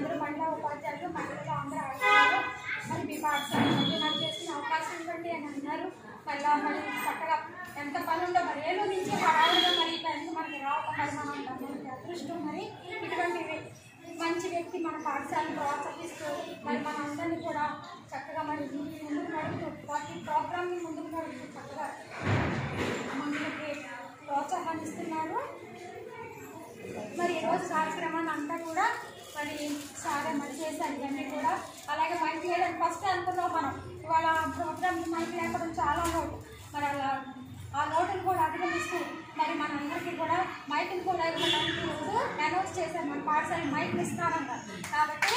అందరూ మహిళా ఉపాధ్యాయులు మహిళలు అందరూ ఆడుతున్నారు మరి మీ పాఠశాల మళ్ళీ నాకు చేసిన అవకాశం ఇవ్వండి అని అన్నారు మళ్ళీ మరి చక్కగా ఎంత పని ఉందో మరి ఏలో నుంచి హడావుడిగా మరి ఈ పనికి మనకి రావడం మరి మనం మనకి అదృష్టం మరి ఇటువంటి వ్య- మంచి వ్యక్తి మన పాఠశాలను ప్రోత్సహిస్తూ మరి మన అందరినీ కూడా చక్కగా మరి ముందుకు నడుపుతూ ప్రతి ప్రోగ్రామ్ని ముందుకు నడుపుతూ చక్కగా మనకి ప్రోత్సాహాన్ని ఇస్తున్నారు మరి ఈరోజు కార్యక్రమాన్ని అంతా కూడా మరి సారే మరి చేశారు ఇవన్నీ కూడా అలాగే మైక్ లేదని ఫస్ట్ అనుకున్నాం మనం ఇవాళ ప్రోగ్రామ్ మైక్ లేకపోవడం చాలా లోటు మరి అలా ఆ లోటును కూడా అధిగమిస్తూ మరి మనందరికీ కూడా మైక్ని కూడా ఇవ్వడానికి ఈరోజు అనౌన్స్ చేశారు మన పాఠశాల మైక్ని ఇస్తారంట కాబట్టి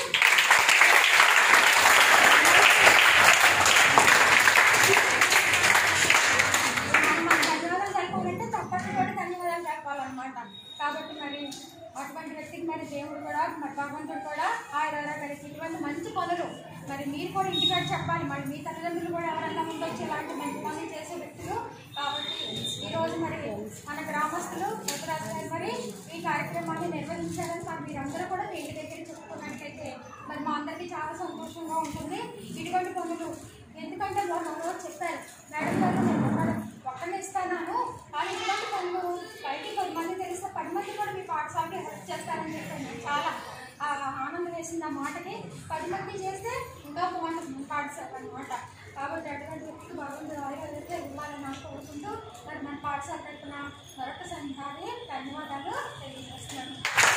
మనం మన ధన్యవాదాలు తెలపాలంటే తప్పట్లు కూడా ధన్యవాదాలు తెలపాలన్నమాట కాబట్టి మరి అటువంటి వ్యక్తికి మరి దేవుడు కూడా మరి భగవంతుడు కూడా ఆయన గారికి ఇటువంటి మంచి పనులు మరి మీరు కూడా ఇంటికాడ చెప్పాలి మరి మీ తల్లిదండ్రులు కూడా ఎవరన్నా ముందు వచ్చి ఇలాంటి మంచి పనులు చేసే వ్యక్తులు కాబట్టి ఈరోజు మరి మన గ్రామస్తులు యువరాజు గారు మరి ఈ కార్యక్రమాన్ని నిర్వహించారని మరి మీరందరూ కూడా మీ ఇంటి దగ్గర చెప్పుకున్నట్టయితే మరి మా అందరికీ చాలా సంతోషంగా ఉంటుంది ఇటువంటి పనులు ఎందుకంటే మొన్న ఒక రోజు చెప్పారు మేడం గారు నేను ఒక్కడే- ఒక్కడే ఇస్తాను కానీ ఇటువంటి పనులు బయటికి పది మంది తెలిస్తే పది మంది కూడా మీ పాఠశాలకి హెల్ప్ చేస్తారని చెప్పాను నాకు చాలా ఆ, ఆనందం వేసింది ఆ మాటకి పది మంది చేస్తే ఇంకా బాగుంటుంది పాఠశాల అనమాట కాబట్టి అటువంటి వ్యక్తికి భగవంతుడు ఆయుర్వేదతే ఇవ్వాలని నాకు కోరుకుంటూ మరి మన పాఠశాల తరఫున మరొకసారి ధన్యవాదాలు తెలియజేస్తున్నాను